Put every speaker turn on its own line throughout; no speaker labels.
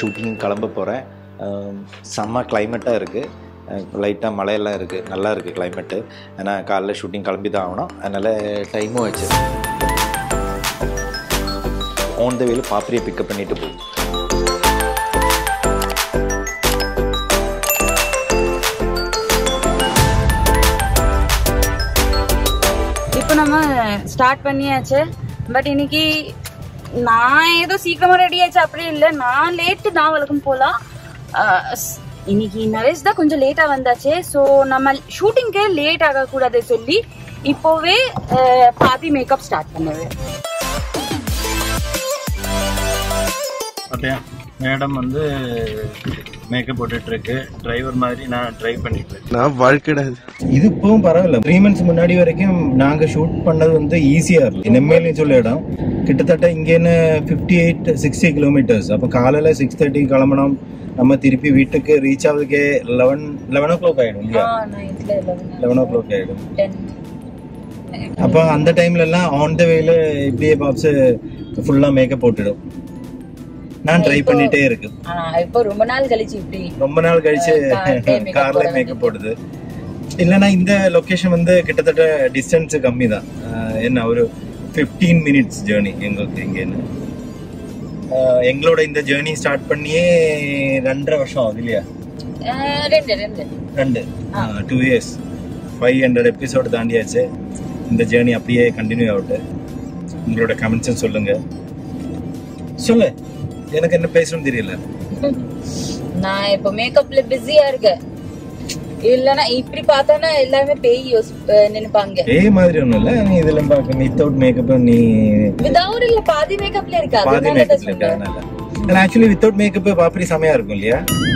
Shooting கிளம்ப போகிறேன் செம்ம கிளைமேட்டாக இருக்குது லைட்டாக மழையெல்லாம் இருக்குது நல்லா இருக்குது கிளைமேட்டு ஏன்னா காலைல ஷூட்டிங் கிளம்பி தான் ஆகணும் அதனால் டைமும் ஆச்சு ஆன் த வேல பாப்பிரியை பிக்கப் பண்ணிட்டு போகும்
இப்போ நம்ம ஸ்டார்ட் பண்ணியாச்சு பட் இன்னைக்கு நான் ஏதோ சீக்கிரமா ரெடி ஆச்சு அப்படி இல்லை நான் லேட்டு நான் வழக்கம் போலாம் அஹ், ஸ்- இன்னைக்கு நரேஷ் தான் கொஞ்சம் லேட்டா வந்தாச்சு ஸோ நம்ம ஷூட்டிங்க்கே லேட் ஆகக்கூடாது சொல்லி இப்போவே அஹ், பாதி மேக்கப் ஸ்டார்ட் பண்ணுவேன்
பார்த்தியா மேடம் வந்து மேக்கப் போட்டுட்டு இருக்கு டிரைவர் மாதிரி நான் டிரைவ் பண்ணிட்டு இருக்கேன்
நான் வாழ்க்கை
இது இப்பவும் பரவாயில்ல த்ரீ மந்த்ஸ் முன்னாடி வரைக்கும் நாங்க ஷூட் பண்ணது வந்து ஈஸியா இருக்கு நெம்மேலின்னு சொல்ல இடம் கிட்டத்தட்ட இங்கேன்னு ஃபிஃப்டி எயிட் சிக்ஸ்டி கிலோமீட்டர்ஸ் அப்போ காலையில சிக்ஸ் தேர்ட்டி கிளம்பணும் நம்ம திருப்பி வீட்டுக்கு ரீச் ஆகுதுக்கே லெவன் லெவன் ஓ கிளாக் ஆயிடும் இல்லையா லெவன் ஓ கிளாக் ஆயிடும் அப்போ அந்த டைம்ல எல்லாம் ஆன் த வேல இப்படியே பாப்ஸ் ஃபுல்லா மேக்கப் போட்டுடும் நான் ட்ரை பண்ணிட்டே இருக்கு
இப்போ ரொம்ப நாள் கழிச்சு இப்படி
ரொம்ப நாள் கழிச்சு கார்ல மேக்கப் போடுது இல்லைன்னா இந்த லொகேஷன் வந்து கிட்டத்தட்ட டிஸ்டன்ஸ் கம்மி தான் அஹ் என்ன ஒரு ஃபிஃப்டீன் மினிட்ஸ் ஜேர்னி எங்களுக்கு இங்கேன்னு அஹ் எங்களோட இந்த ஜேர்னி ஸ்டார்ட் பண்ணியே ரெண்டரை வருஷம் ஆகுது இல்லையா
ரெண்டு ரெண்டு
ரெண்டு two years five hundred episode தாண்டியாச்சு இந்த ஜேர்னி அப்படியே கண்டினியூ ஆகட்டு உங்களோட கமெண்ட்ஸும் சொல்லுங்க சொல்லு எனக்கு என்ன பேசணும்னு தெரியல
நான் இப்போ மேக்கப்ல பிஸியா இருக்கேன் இல்லனா இப்படி பார்த்தானா எல்லாருமே பேய் யோசி நினைப்பாங்க
ஏ மாதிரி ஒண்ணும் இல்ல நீ இதெல்லாம் பார்க்க வித்தவுட் மேக்கப் நீ
விதவுட் இல்ல பாதி மேக்கப்ல இருக்கு
பாதி
அதனால
மேக்கப்ல
தான்
இருக்க
சொன்னேன்.
அதனால ஆக்சுவலி வித்தவுட் மேக்கப் பாப்பரி செமையா இருக்கும் இல்லையா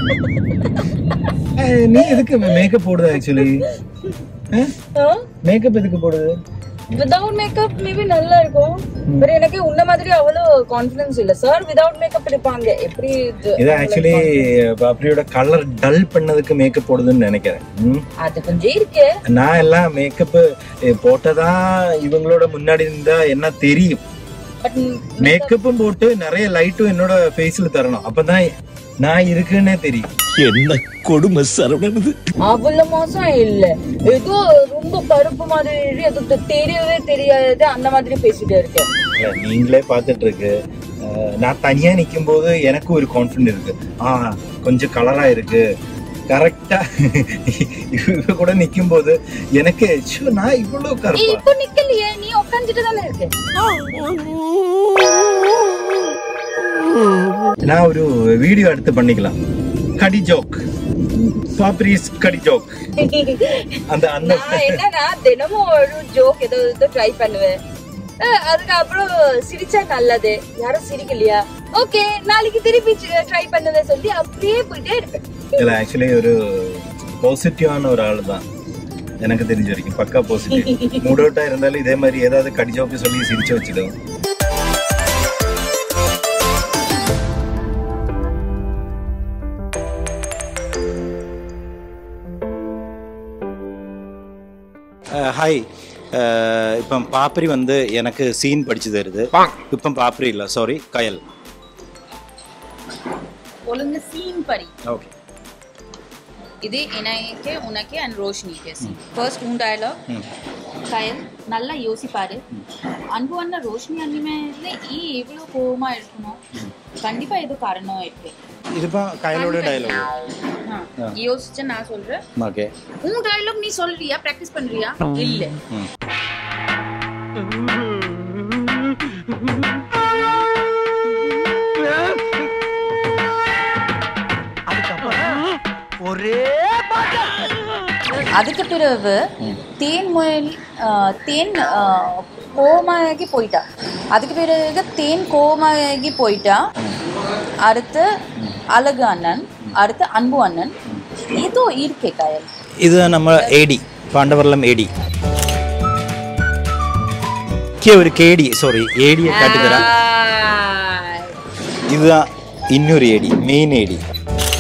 ஏய், நீ எதுக்கு மேக்கப் போடுது ஆக்சுவலி
ஆ?
மேக்கப் எதுக்கு போடுது
விதவுட் மேக்கப் மேபி நல்லா இருக்கும் பட் எனக்கு உன்ன மாதிரி அவ்வளவு கான்ஃபிடன்ஸ் இல்ல சார் விதவுட் மேக்கப் இருப்பாங்க எப்படி இது
இது ஆக்சுவலி பாப்பரியோட கலர் டல் பண்ணதுக்கு மேக்கப் போடுதுன்னு நினைக்கிறேன் ம்.
அது கொஞ்சம் இருக்கு
நான் எல்லாம் மேக்கப் போட்டதா இவங்களோட முன்னாடி இருந்தா என்ன தெரியும்
பட்
மேக்கப்பும் போட்டு நிறைய லைட்டும் என்னோட ஃபேஸ்ல தரணும் அப்பதான் நான் இருக்குன்னே தெரியும்
என்ன கொடுமை சரவணனது
அவ்வளவு மோசம் இல்ல ஏதோ ரொம்ப பருப்பு மாதிரி ஏதோ தெ- தெரியவே தெரியாது அந்த மாதிரி பேசிட்டு இருக்கேன்
இல்ல, நீங்களே பார்த்துட்டு இருக்கு அஹ், நான் தனியா நிக்கும் போது எனக்கு ஒரு கான்பிடன்ட் இருக்கு ஆ கொஞ்சம் கலரா இருக்கு கரெக்டா இவ கூட நிக்கும் போது எனக்கு ச்சோ, நான் இவ்வளவு
ஏய்,
கருப்பா
இப்போ நிக்கலையே நீ உட்காந்துட்டு தானே இருக்க
நான் ஒரு வீடியோ எடுத்து பண்ணிக்கலாம் கடி ஜோக் பாப்ரிஸ் கடி ஜோக் அந்த அந்த
நான் என்னன்னா தினமும் ஒரு ஜோக் ஏதோ ஏதோ ட்ரை பண்ணுவேன் அஹ் அதுக்கப்புறம் சிரிச்சா நல்லது யாரும் சிரிக்கலையா ஓகே நாளைக்கு திருப்பி ட்ரை பண்ணதை சொல்லி அப்படியே போயிட்டே இருப்பேன்
இல்ல ஆக்சுவலி ஒரு பாசிட்டிவான ஒரு ஆள் தான் எனக்கு தெரிஞ்ச வரைக்கும் பக்கா பாசிட்டிவ் மூட் அவுட்டா இருந்தாலும் இதே மாதிரி ஏதாவது கடி ஜோக்கு சொல்லி சிரிச்சு வச்சிடும்
ஹாய் இப்போ பாப்பரி வந்து எனக்கு சீன் படிச்சு தருது இப்போ பாப்பரி இல்லை சாரி கயல்
ஒழுங்கு சீன் படி
ஓகே
இது எனக்கு உனக்கு அண்ட் ரோஷினிக்கு ஃபர்ஸ்ட் உன் டயலாக் கயல் நல்லா யோசிப்பாரு அன்பு அண்ணா ரோஷினி அண்ணிமேல ஈ எவ்வளோ கோவமா இருக்கணும் கண்டிப்பா ஏதோ காரணம் இருக்கு
ഇതിപ്പോ കയലോട് ഡയലോഗ്
ஆ, யோசிச்சு நான் சொல்றேன்
ഓക്കെ
உன் டயலாக் நீ சொல்றியா பிராக்டிஸ் பண்றியா இல்ல அதுக்கு பிறகு தேன் முயல் ஆ, தேன் ஆ, கோமாகி போயிட்டா அதுக்கு பிறகு தேன் கோமாகி போயிட்டா அடுத்து அழகு அண்ணன் அடுத்து அன்பு அண்ணன் ஏதோ இருக்கே காயல்
ഇത് നമ്മൾ എ ഡി പാണ്ഡവർലം എ ഡി ഒരു കെ ഡി സോറി എ ഡിയെ കാട്ടിത്തരാം இதுதான் இன்னொரு ஏடி மெயின் ஏடி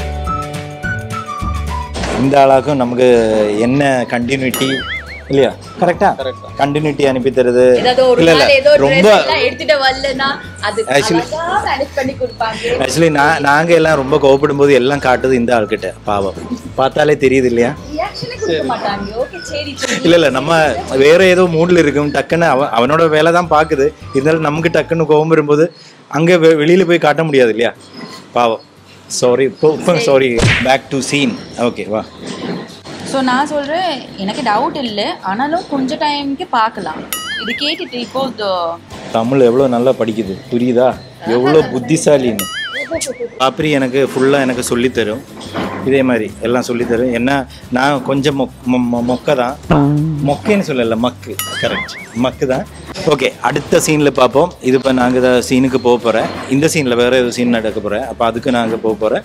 இந்த ஆளாக்கும் நமக்கு என்ன கண்டினியூட்டி இல்லையா கரெக்டா கண்டினியூட்டி அனுப்பி தருது
ஏதாவது ஒரு
இல்ல இல்ல
நாள் ஏதோ
ரொம்ப
ட்ரெஸ் எல்லாம் எடுத்துட்டு வரலன்னா அது
Actually-
அழகா மேனேஜ் பண்ணி கொடுப்பாங்க
ஆக்சுவலி நான் நாங்க எல்லாம் ரொம்ப கோவப்படும் போது எல்லாம் காட்டுது இந்த ஆள்கிட்ட பாவம் பார்த்தாலே தெரியுது இல்லையா
ரியாக்ஷனே கொடுக்க மாட்டாங்க ஓகே சரி சரி
இல்ல இல்ல நம்ம வேற ஏதோ மூட்ல இருக்கும் டக்குன்னு அவன் அவனோட வேலை தான் பாக்குது இருந்தாலும் நமக்கு டக்குன்னு கோவம் வரும்போது அங்க வெ- வெளியில போய் காட்ட முடியாது இல்லையா பாவம் சாரி இப்போ sorry back to scene okay வா
ஸோ நான் சொல்றேன் எனக்கு டவுட் இல்லை ஆனாலும் கொஞ்சம் டைமுக்கு பார்க்கலாம் இது கேட்டுட்டு இப்போ the-
தமிழ் எவ்வளோ நல்லா படிக்குது புரியுதா எவ்வளோ புத்திசாலின்னு பாப்ரி எனக்கு ஃபுல்லாக எனக்கு சொல்லித் தரும் இதே மாதிரி எல்லாம் சொல்லித் தரும் என்ன நான் கொஞ்சம் மொக் மொ- மொ- மொக்க தான் மொக்கைன்னு சொல்லல மக்கு கரெக்ட் மக்கு தான் ஓகே அடுத்த சீனில் பார்ப்போம் இது இப்போ நாங்கள் சீனுக்கு போக போகிறேன் இந்த சீனில் வேறு ஏதோ சீன் நடக்க போகிறேன் அப்போ அதுக்கு நாங்கள் போக போகிறேன்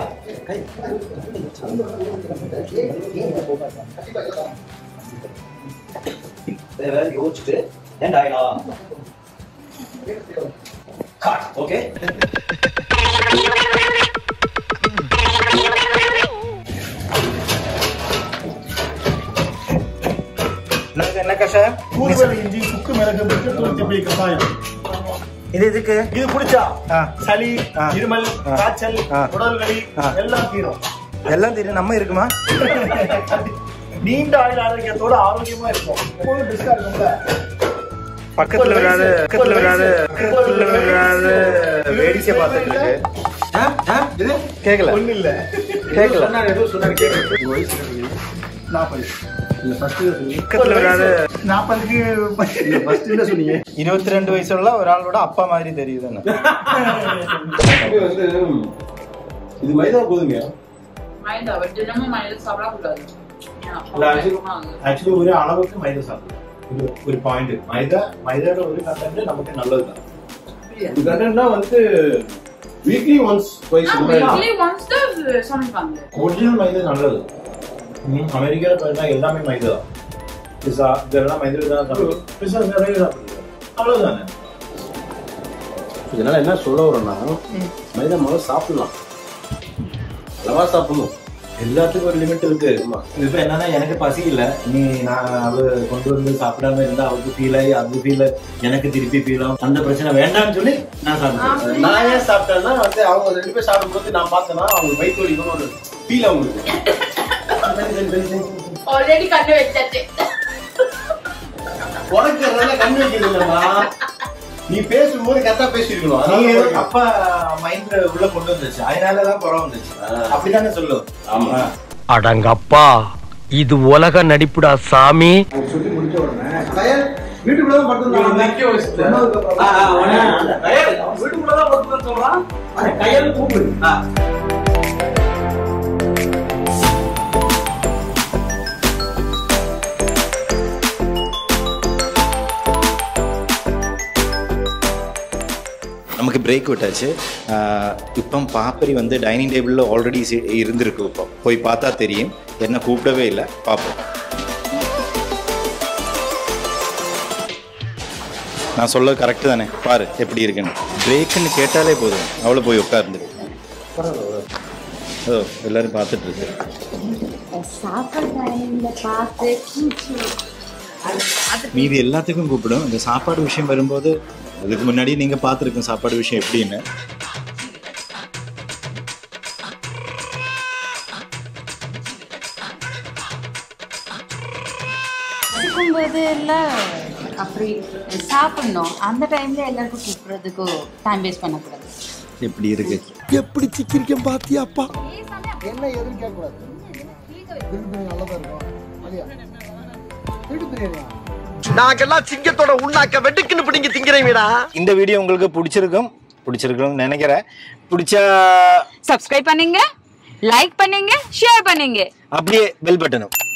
என்ன கஷாயம்
தூதுவளை இஞ்சி சுக்கு மிளகு விட்டு துளசி புளி கஷாயம்
இது இதுக்கு
இது குடிச்சா
ஆ.
சளி
ஆ.
இருமல்
ஆ.
காய்ச்சல்
ஆ.
உடல் வலி
ஆ.
எல்லாம் தீரும்
எல்லாம் தெரியும் நம்ம இருக்குமா
நீண்ட ஆயுள் ஆரோக்கியத்தோட ஆரோக்கியமா இருக்கும் எப்போதும் பிஸ்கா இருக்கும்ல
பக்கத்துல வராது பக்கத்துல வராது பக்கத்துல வராது வேடிக்கை பார்த்துட்டு இருக்கு கேட்கல
ஒண்ணு இல்ல
கேட்கல
சொன்னாரு ஏதோ சொன்னாரு கேட்கல நாற்பது இல்ல ஃபர்ஸ்ட்
பக்கத்துல வராது
நாற்பதுக்கு ஃபர்ஸ்ட் என்ன சொன்னீங்க
இருபத்தி ரெண்டு வயசுல ஒரு ஆளோட அப்பா மாதிரி தெரியுது
இது மைதா கோதுமையா
ஆக்சுவலி ஒரு அளவுக்கு மைதா சாப்பிடலாம் இது ஒரு பாயிண்ட் மைதா மைதாவோட ஒரு கண்டென்ட் நமக்கு நல்லதுதான்
இது கண்டென்ட்னா வந்து weekly once twice
original maida நல்லது ம், அமெரிக்கால பார்த்தா எல்லாமே மைதா பிஸா இதெல்லாம் மைதா தான் சாப்பிடுவோம் பிஸா நிறைய சாப்பிடுவோம் அவ்வளவுதானே
இதனால என்ன சொல்ல வரோம்னா மைதா முதல்ல சாப்பிடலாம் அளவா சாப்பிடணும்
எல்லாத்துக்கும் ஒரு லிமிட் இருக்கு இப்ப என்னன்னா எனக்கு பசி இல்ல நீ நான் அவ கொண்டு வந்து சாப்பிடாம இருந்தா அவருக்கு ஃபீல் ஆகி அது ஃபீல் எனக்கு திருப்பி ஃபீல் ஆகும் அந்த பிரச்சனை வேண்டாம்னு சொல்லி நான் சாப்பிட்டேன்
நான் ஏன் சாப்பிட்டேன்னா வந்து அவங்க ரெண்டு பேர் சாப்பிடும்போது நான் பார்த்தேன்னா அவங்க வயிற்று வலிக்கும் ஒரு ஃபீல் அவங்களுக்கு
ஆல்ரெடி கண்ணு வச்சாச்சு
உனக்கு அதெல்லாம் கண்ணு வைக்கிறது இல்லம்மா நீ பேசும்போது கரெக்டா பேசிருக்கணும்
நீ
அதனால
ஏதோ
உனக்கு-
அப்பா மைண்ட்ல உள்ள கொண்டு வந்துச்சு அதனாலதான் குறை வந்துச்சு அப்படித்தானே சொல்லும்
ஆமா
அடங்கப்பா இது உலக நடிப்புடா சாமி
வீட்டுக்குள்ளதான் படுத்து
வீட்டுக்குள்ளதான் ஒருத்தர் சொல்றான் கையால தூக்கு
நமக்கு பிரேக் விட்டாச்சு ஆஹ் இப்போ பாப்பரி வந்து டைனிங் டேபிளில் ஆல்ரெடி இருந்திருக்கு இப்போ போய் பார்த்தா தெரியும் என்ன கூப்பிடவே இல்லை பார்ப்போம் நான் சொல்ல கரெக்டு தானே பாரு எப்படி இருக்குன்னு பிரேக்குன்னு கேட்டாலே போதும் அவ்வளோ போய் உட்கார்ந்துரு ஓ எல்லாரும் பார்த்துட்டு இருக்கு
சாப்பாடு டைம்ல பார்த்து
மீதி எல்லாத்துக்கும் கூப்பிடும் இந்த சாப்பாடு விஷயம் வரும்போது அதுக்கு முன்னாடி நீங்கள் பார்த்துருக்கோம் சாப்பாடு விஷயம் எப்படின்னு
இருக்கும்போது எல்லாம் அப்படி சாப்பிடணும் அந்த டைம்ல எல்லாருக்கும் கூப்பிடுறதுக்கு டைம் வேஸ்ட் பண்ணக்கூடாது
எப்படி இருக்கு
எப்படி சிக்கிரிக்கம் பாத்தியாப்பா
நாங்கெல்லாம் சிங்கத்தோட உண்ணாக்க வெட்டுக்குன்னு பிடிங்க திங்கிறீங்கடா
இந்த வீடியோ உங்களுக்கு பிடிச்சிருக்கும் பிடிச்சிருக்கும்னு நினைக்கிறேன் பிடிச்சா
சப்ஸ்கிரைப் பண்ணுங்க லைக் பண்ணுங்க ஷேர் பண்ணுங்க
அப்படியே பெல் பட்டனும்